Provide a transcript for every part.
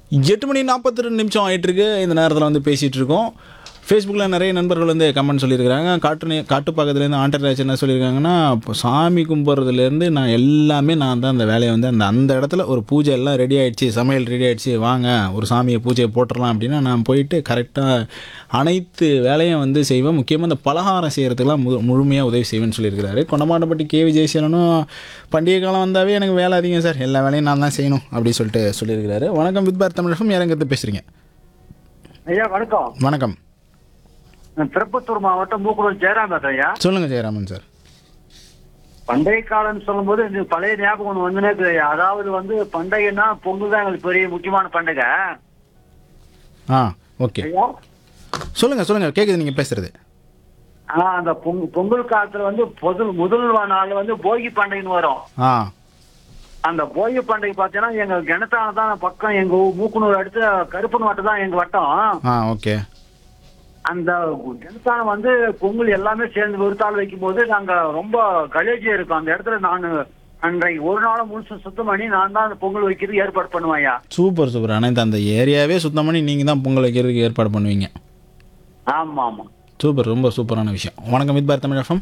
எட்டு மணி நாற்பத்தி ரெண்டு நிமிஷம் ஆயிட்டு இருக்கு இந்த நேரத்தில் வந்து பேசிகிட்டு இருக்கோம் ஃபேஸ்புக்கில் நிறைய நண்பர்கள் வந்து கமெண்ட் சொல்லியிருக்கிறாங்க காட்டு காட்டுப்பாக்கத்துலேருந்து ஆண்டர்ராஜ் என்ன சொல்லியிருக்காங்கன்னா இப்போ சாமி கும்பிட்றதுலேருந்து நான் எல்லாமே நான் தான் அந்த வேலையை வந்து அந்த அந்த இடத்துல ஒரு பூஜை எல்லாம் ரெடி ஆயிடுச்சு சமையல் ரெடி ஆயிடுச்சு வாங்க ஒரு சாமியை பூஜையை போட்டுடலாம் அப்படின்னா நான் போயிட்டு கரெக்டாக அனைத்து வேலையும் வந்து செய்வேன் முக்கியமாக இந்த பலகாரம் செய்கிறதுக்கெலாம் மு முழுமையாக உதவி செய்வேன்னு சொல்லியிருக்கிறாரு கொண்டமாட்டப்பட்டி கே விஜயசேலனும் பண்டிகை காலம் வந்தாவே எனக்கு வேலை அதிகம் சார் எல்லா வேலையும் நான் தான் செய்யணும் அப்படின்னு சொல்லிட்டு சொல்லியிருக்கிறாரு வணக்கம் வித் பார் தமிழகம் யாரங்கிறது பேசுகிறீங்க ஐயா வணக்கம் வணக்கம் நான் திருப்பத்தூர் மாவட்டம் மூக்குளூர் ஜெயராம் பேசுறேன் ஐயா சொல்லுங்கள் ஜெயராமன் சார் பண்டைய காலம்னு சொல்லும்போது இந்த பழைய ஞாபகம் ஒன்று வந்துனே இருக்குது ஐயா. அதாவது வந்து பண்டிகைன்னா பொங்கல் தான் எங்களுக்கு பெரிய முக்கியமான பண்டிகை ஆ ஓகே ஐயா சொல்லுங்கள் சொல்லுங்கள் கேட்குது நீங்கள் பேசுகிறது ஆ அந்த பொங் பொங்கல் காலத்துல வந்து பொது முதல் நாள் வந்து போகி பண்டிகைன்னு வரும் ஆ அந்த போகி பண்டிகை பார்த்தீங்கன்னா எங்க கிணத்தான தான் பக்கம் எங்க ஊ- மூக்குனூர் அடுத்து கருப்பன் வட்டம் தான் எங்க வட்டம் ஆ ஓகே அந்த கிணத்தானம் வந்து பொங்கல் எல்லாமே சேர்ந்து ஒரு தாள் வைக்கும் போது நாங்க ரொம்ப கலேஜியா இருக்கோம் அந்த இடத்துல நான் அன்றைக்கு ஒரு நாளும் முழுசும் சுத்தம் பண்ணி நான் தான் அந்த பொங்கல் வைக்கிறது ஏற்பாடு பண்ணுவேன் ஐயா சூப்பர் சூப்பர் ஆனால் இந்த அந்த ஏரியாவே சுத்தம் பண்ணி நீங்கள் தான் பொங்கல் வைக்கிறதுக்கு ஏற்பாடு பண்ணுவீங்க ஆமா ஆமா சூப்பர் ரொம்ப சூப்பரான விஷயம் வணக்கம் வித் பார் தமிழ் எஃப்எம்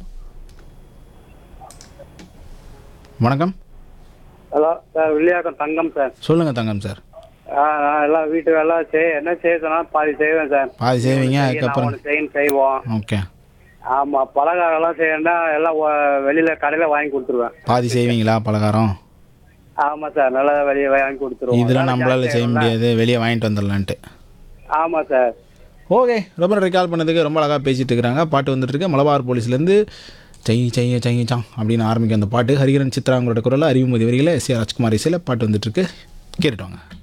வணக்கம் hello sir Villivakkam Thangam sir சொல்லுங்கள் தங்கம் சார் ஆ, நான் எல்லாம் வீட்டு வேலை செய் என்ன செய்ய சொன்னாலும் பாதி செய்வேன் சார் பாதி செய்வீங்க நான் அதுக்கப்புறம் ஒன்று செய்யணும் செய்வோம் ஓகே ஆமாம் பலகாரம்லாம் செய்யணும்னா எல்லாம் ஒ- வெளியில கடையில் வாங்கி கொடுத்துருவேன் பாதி செய்வீங்களா பலகாரம் ஆமாம் சார் நல்லா வெளியே வாங்கி கொடுத்துருவோம் இதெல்லாம் வேலை நம்மளால ஜாஸ்தி செய்ய ஆகும்ல? முடியாது வெளியே வாங்கிட்டு வந்துடலான்ட்டு ஆமாம் சார் ஓகே ரொம்ப நன்றி கால் பண்ணதுக்கு ரொம்ப அழகாக பேசிட்டு இருக்கிறாங்க பாட்டு வந்துட்டு இருக்கு மலபார் போலீஸ்லேருந்து செய் செய்ய செய்ய சாங் அப்படின்னு ஆரம்பிக்கும் அந்த பாட்டு ஹரிகரன் சித்ராங்களோட குரலில் அறிவுமதி வரிகளை எஸ் ஏ ராஜ்குமார் இசையில் பாட்டு வந்துட்டு இருக்கு கேட்டுட்டு வாங்க